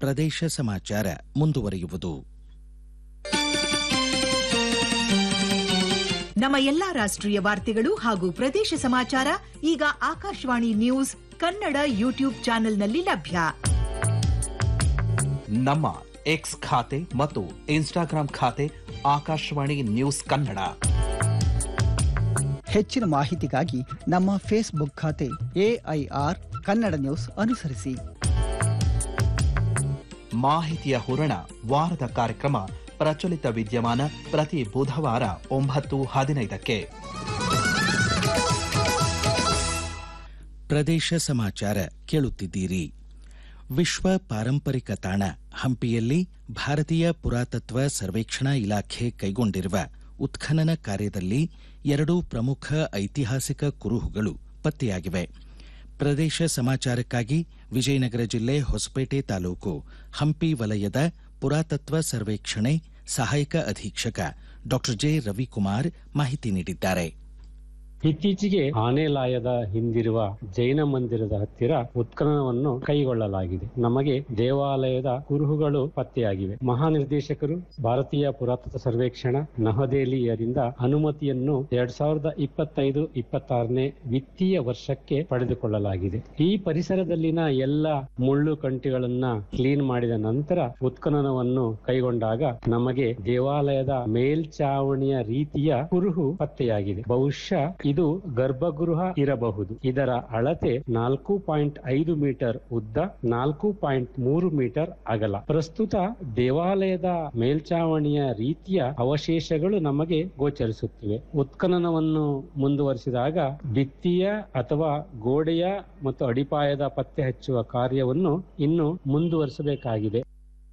ಪ್ರದೇಶ ಸಮಾಚಾರ ಮುಂದುವರಿಯುವುದು ನಮ್ಮ ಎಲ್ಲಾ ರಾಷ್ಟ್ರೀಯ ವಾರ್ತೆಗಳು ಹಾಗೂ ಪ್ರದೇಶ ಸಮಾಚಾರ ಈಗ ಆಕಾಶವಾಣಿ ನ್ಯೂಸ್ ಕನ್ನಡ ಯೂಟ್ಯೂಬ್ ಚಾನೆಲ್ನಲ್ಲಿ ಲಭ್ಯ ನಮ್ಮ ಎಕ್ಸ್ ಖಾತೆ ಮತ್ತು ಇನ್ಸ್ಟಾಗ್ರಾಂ ಖಾತೆ ಆಕಾಶವಾಣಿ ನ್ಯೂಸ್ ಕನ್ನಡ ಹೆಚ್ಚಿನ ಮಾಹಿತಿಗಾಗಿ ನಮ್ಮ ಫೇಸ್ಬುಕ್ ಖಾತೆ ಎಐಆರ್ ಕನ್ನಡ ನ್ಯೂಸ್ ಅನುಸರಿಸಿ ಮಾಹಿತಿಯ ಹೂರಣ ವಾರದ ಕಾರ್ಯಕ್ರಮ ಪ್ರಚಲಿತ ವಿದ್ಯಮಾನ ಪ್ರತಿ ಬುಧವಾರ ಒಂಬತ್ತು ಹದಿನೈದಕ್ಕೆ ಪ್ರದೇಶ ಸಮಾಚಾರ ಕೇಳುತ್ತಿದ್ದೀರಿ ವಿಶ್ವ ಪಾರಂಪರಿಕ ತಾಣ ಹಂಪಿಯಲ್ಲಿ ಭಾರತೀಯ ಪುರಾತತ್ವ ಸರ್ವೇಕ್ಷಣಾ ಇಲಾಖೆ ಕೈಗೊಂಡಿರುವ ಉತ್ಖನನ ಕಾರ್ಯದಲ್ಲಿ ಎರಡು ಪ್ರಮುಖ ಐತಿಹಾಸಿಕ ಕುರುಹುಗಳು ಪತ್ತೆಯಾಗಿವೆ ಪ್ರದೇಶ ಸಮಾಚಾರಕ್ಕಾಗಿ ವಿಜಯನಗರ ಜಿಲ್ಲೆ ಹೊಸಪೇಟೆ ತಾಲೂಕು ಹಂಪಿ ವಲಯದ ಪುರಾತತ್ವ ಸರ್ವೇಕ್ಷಣೆ ಸಹಾಯಕ ಅಧೀಕ್ಷಕ ಡಾ ಜೆ ರವಿಕುಮಾರ್ ಮಾಹಿತಿ ನೀಡಿದ್ದಾರೆ ಇತ್ತೀಚೆಗೆ ಆನೆಲಾಯದ ಹಿಂದಿರುವ ಜೈನ ಮಂದಿರದ ಹತ್ತಿರ ಉತ್ಖನನವನ್ನು ಕೈಗೊಳ್ಳಲಾಗಿದೆ ನಮಗೆ ದೇವಾಲಯದ ಕುರುಹುಗಳು ಪತ್ತೆಯಾಗಿವೆ ಮಹಾನಿರ್ದೇಶಕರು ಭಾರತೀಯ ಪುರಾತತ್ವ ಸರ್ವೇಕ್ಷಣಾ ನವದೆಹಲಿಯರಿಂದ ಅನುಮತಿಯನ್ನು ಎರಡ್ ಸಾವಿರದ ಇಪ್ಪತ್ತೈದು ಇಪ್ಪತ್ತಾರನೇ ವಿತ್ತೀಯ ವರ್ಷಕ್ಕೆ ಪಡೆದುಕೊಳ್ಳಲಾಗಿದೆ ಈ ಪರಿಸರದಲ್ಲಿನ ಎಲ್ಲ ಮುಳ್ಳು ಕಂಟಿಗಳನ್ನ ಕ್ಲೀನ್ ಮಾಡಿದ ನಂತರ ಉತ್ಖನನವನ್ನು ಕೈಗೊಂಡಾಗ ನಮಗೆ ದೇವಾಲಯದ ಮೇಲ್ಚಾವಣಿಯ ರೀತಿಯ ಕುರುಹು ಪತ್ತೆಯಾಗಿದೆ ಬಹುಶಃ ಇದು ಗರ್ಭಗೃಹ ಇರಬಹುದು ಇದರ ಅಳತೆ ನಾಲ್ಕು ಪಾಯಿಂಟ್ ಐದು ಮೀಟರ್ ಉದ್ದ ನಾಲ್ಕು ಪಾಯಿಂಟ್ ಮೂರು ಮೀಟರ್ ಅಗಲ ಪ್ರಸ್ತುತ ದೇವಾಲಯದ ಮೇಲ್ಚಾವಣಿಯ ರೀತಿಯ ಅವಶೇಷಗಳು ನಮಗೆ ಗೋಚರಿಸುತ್ತಿವೆ ಉತ್ಖನನವನ್ನು ಮುಂದುವರಿಸಿದಾಗ ಭಿತ್ತಿಯ ಅಥವಾ ಗೋಡೆಯ ಮತ್ತು ಅಡಿಪಾಯದ ಪತ್ತೆ ಹಚ್ಚುವ ಕಾರ್ಯವನ್ನು ಇನ್ನು ಮುಂದುವರಿಸಬೇಕಾಗಿದೆ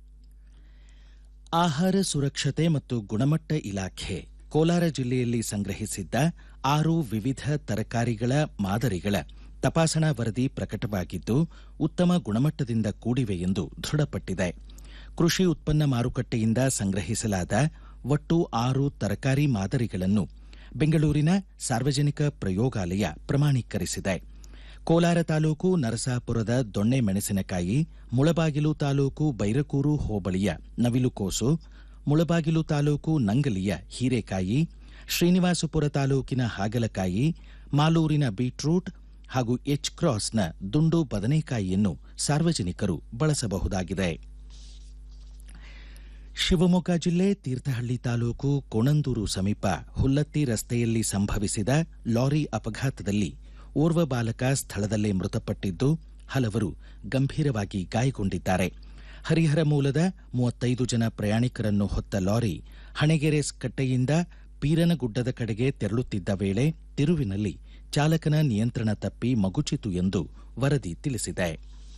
ಆಹಾರ ಸುರಕ್ಷತೆ ಮತ್ತು ಗುಣಮಟ್ಟ ಇಲಾಖೆ ಕೋಲಾರ ಜಿಲ್ಲೆಯಲ್ಲಿ ಸಂಗ್ರಹಿಸಿದ್ದ ಆರು ವಿವಿಧ ತರಕಾರಿಗಳ ಮಾದರಿಗಳ ತಪಾಸಣಾ ವರದಿ ಪ್ರಕಟವಾಗಿದ್ದು ಉತ್ತಮ ಗುಣಮಟ್ಟದಿಂದ ಕೂಡಿವೆ ಎಂದು ದೃಢಪಟ್ಟಿದೆ ಕೃಷಿ ಉತ್ಪನ್ನ ಮಾರುಕಟ್ಟೆಯಿಂದ ಸಂಗ್ರಹಿಸಲಾದ ಒಟ್ಟು ಆರು ತರಕಾರಿ ಮಾದರಿಗಳನ್ನು ಬೆಂಗಳೂರಿನ ಸಾರ್ವಜನಿಕ ಪ್ರಯೋಗಾಲಯ ಪ್ರಮಾಣೀಕರಿಸಿದೆ ಕೋಲಾರ ತಾಲೂಕು ನರಸಾಪುರದ ದೊಣ್ಣೆ ಮೆಣಸಿನಕಾಯಿ ಮುಳಬಾಗಿಲು ತಾಲೂಕು ಬೈರಕೂರು ಹೋಬಳಿಯ ನವಿಲುಕೋಸು ಮುಳಬಾಗಿಲು ತಾಲೂಕು ನಂಗಲಿಯ ಹೀರೆಕಾಯಿ ಶ್ರೀನಿವಾಸಪುರ ತಾಲೂಕಿನ ಹಾಗಲಕಾಯಿ ಮಾಲೂರಿನ ಬೀಟ್ರೂಟ್ ಹಾಗೂ ಎಚ್ ಕ್ರಾಸ್ನ ದುಂಡು ಬದನೆಕಾಯಿಯನ್ನು ಸಾರ್ವಜನಿಕರು ಬಳಸಬಹುದಾಗಿದೆ ಶಿವಮೊಗ್ಗ ಜಿಲ್ಲೆ ತೀರ್ಥಹಳ್ಳಿ ತಾಲೂಕು ಕೋಣಂದೂರು ಸಮೀಪ ಹುಲ್ಲತ್ತಿ ರಸ್ತೆಯಲ್ಲಿ ಸಂಭವಿಸಿದ ಲಾರಿ ಅಪಘಾತದಲ್ಲಿ ಓರ್ವ ಬಾಲಕ ಸ್ಥಳದಲ್ಲೇ ಮೃತಪಟ್ಟಿದ್ದು ಹಲವರು ಗಂಭೀರವಾಗಿ ಗಾಯಗೊಂಡಿದ್ದಾರೆ ಹರಿಹರ ಮೂಲದ ಮೂವತ್ತೈದು ಜನ ಪ್ರಯಾಣಿಕರನ್ನು ಹೊತ್ತ ಲಾರಿ ಹಣೆಗೆರೆ ಕಟ್ಟೆಯಿಂದ ಪೀರನಗುಡ್ಡದ ಕಡೆಗೆ ತೆರಳುತ್ತಿದ್ದ ವೇಳೆ ತಿರುವಿನಲ್ಲಿ ಚಾಲಕನ ನಿಯಂತ್ರಣ ತಪ್ಪಿ ಮಗುಚಿತು ಎಂದು ವರದಿ ತಿಳಿಸಿದೆ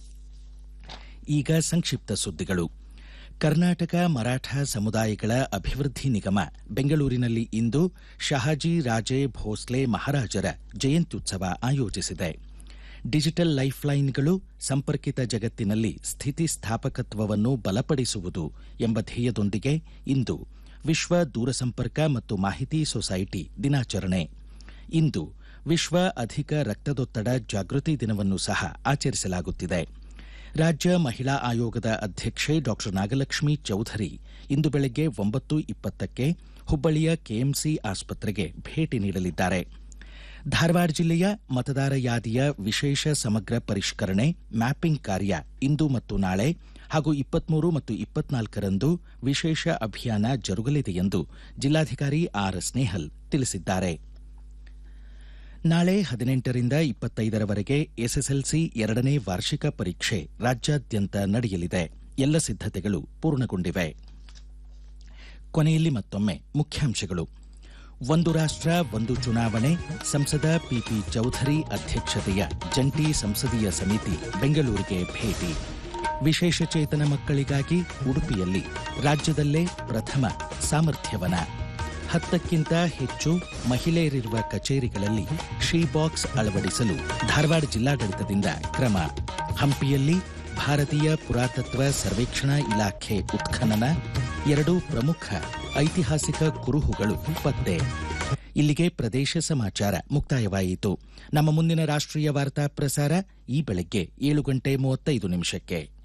ಈಗ ಸಂಕ್ಷಿಪ್ತ ಸುದ್ದಿಗಳು ಕರ್ನಾಟಕ ಮರಾಠ ಸಮುದಾಯಗಳ ಅಭಿವೃದ್ಧಿ ನಿಗಮ ಬೆಂಗಳೂರಿನಲ್ಲಿ ಇಂದು ಶಹಾಜಿ ರಾಜೇ ಭೋಸ್ಲೆ ಮಹಾರಾಜರ ಜಯಂತ್ಯುತ್ಸವ ಆಯೋಜಿಸಿದೆ ಡಿಜಿಟಲ್ ಲೈಫ್ಲೈನ್ಗಳು ಸಂಪರ್ಕಿತ ಜಗತ್ತಿನಲ್ಲಿ ಸ್ಥಿತಿಸ್ಥಾಪಕತ್ವವನ್ನು ಬಲಪಡಿಸುವುದು ಎಂಬ ಧ್ಯೇಯದೊಂದಿಗೆ ಇಂದು ವಿಶ್ವ ದೂರಸಂಪರ್ಕ ಮತ್ತು ಮಾಹಿತಿ ಸೊಸೈಟಿ ದಿನಾಚರಣೆ ಇಂದು ವಿಶ್ವ ಅಧಿಕ ರಕ್ತದೊತ್ತಡ ಜಾಗೃತಿ ದಿನವನ್ನು ಸಹ ಆಚರಿಸಲಾಗುತ್ತಿದೆ ರಾಜ್ಯ ಮಹಿಳಾ ಆಯೋಗದ ಅಧ್ಯಕ್ಷೆ ಡಾ ನಾಗಲಕ್ಷ್ಮಿ ಚೌಧರಿ ಇಂದು ಬೆಳಗ್ಗೆ ಒಂಬತ್ತು ಇಪ್ಪತ್ತಕ್ಕೆ ಹುಬ್ಬಳ್ಳಿಯ ಕೆಎಂಸಿ ಆಸ್ಪತ್ರೆಗೆ ಭೇಟಿ ನೀಡಲಿದ್ದಾರೆ ಧಾರವಾಡ ಜಿಲ್ಲೆಯ ಮತದಾರ ಯಾದಿಯ ವಿಶೇಷ ಸಮಗ್ರ ಪರಿಷ್ಕರಣೆ ಮ್ಯಾಪಿಂಗ್ ಕಾರ್ಯ ಇಂದು ಮತ್ತು ನಾಳೆ ಹಾಗೂ ಇಪ್ಪತ್ಮೂರು ಮತ್ತು ಇಪ್ಪತ್ನಾಲ್ಕರಂದು ವಿಶೇಷ ಅಭಿಯಾನ ಜರುಗಲಿದೆ ಎಂದು ಜಿಲ್ಲಾಧಿಕಾರಿ ಆರ್ ಸ್ನೇಹಲ್ ತಿಳಿಸಿದ್ದಾರೆ ನಾಳೆ ಹದಿನೆಂಟರಿಂದ ಇಪ್ಪತ್ತೈದರವರೆಗೆ ಎಸ್ಎಸ್ಎಲ್ಸಿ ಎರಡನೇ ವಾರ್ಷಿಕ ಪರೀಕ್ಷೆ ರಾಜ್ಯಾದ್ಯಂತ ನಡೆಯಲಿದೆ ಎಲ್ಲ ಸಿದ್ಧತೆಗಳು ಪೂರ್ಣಗೊಂಡಿವೆ ಕೊನೆಯಲ್ಲಿ ಮತ್ತೊಮ್ಮೆ ಮುಖ್ಯಾಂಶಗಳು ಒಂದು ರಾಷ್ಟ್ರ ಒಂದು ಚುನಾವಣೆ ಸಂಸದ ಪಿಪಿ ಚೌಧರಿ ಅಧ್ಯಕ್ಷತೆಯ ಜಂಟಿ ಸಂಸದೀಯ ಸಮಿತಿ ಬೆಂಗಳೂರಿಗೆ ಭೇಟಿ ವಿಶೇಷಚೇತನ ಮಕ್ಕಳಿಗಾಗಿ ಉಡುಪಿಯಲ್ಲಿ ರಾಜ್ಯದಲ್ಲೇ ಪ್ರಥಮ ಸಾಮರ್ಥ್ಯವನ ಹತ್ತಕ್ಕಿಂತ ಹೆಚ್ಚು ಮಹಿಳೆಯರಿರುವ ಕಚೇರಿಗಳಲ್ಲಿ ಶೀ ಬಾಕ್ಸ್ ಅಳವಡಿಸಲು ಧಾರವಾಡ ಜಿಲ್ಲಾಡಳಿತದಿಂದ ಕ್ರಮ ಹಂಪಿಯಲ್ಲಿ ಭಾರತೀಯ ಪುರಾತತ್ವ ಸರ್ವೇಕ್ಷಣಾ ಇಲಾಖೆ ಉತ್ಖನನ ಎರಡು ಪ್ರಮುಖ ಐತಿಹಾಸಿಕ ಕುರುಹುಗಳು ಪತ್ತೆ ಇಲ್ಲಿಗೆ ಪ್ರದೇಶ ಸಮಾಚಾರ ಮುಕ್ತಾಯವಾಯಿತು ನಮ್ಮ ಮುಂದಿನ ರಾಷ್ಟ್ರೀಯ ವಾರ್ತಾ ಪ್ರಸಾರ ಈ ಬೆಳಗ್ಗೆ ಏಳು ಗಂಟೆ ಮೂವತ್ತೈದು ನಿಮಿಷಕ್ಕೆ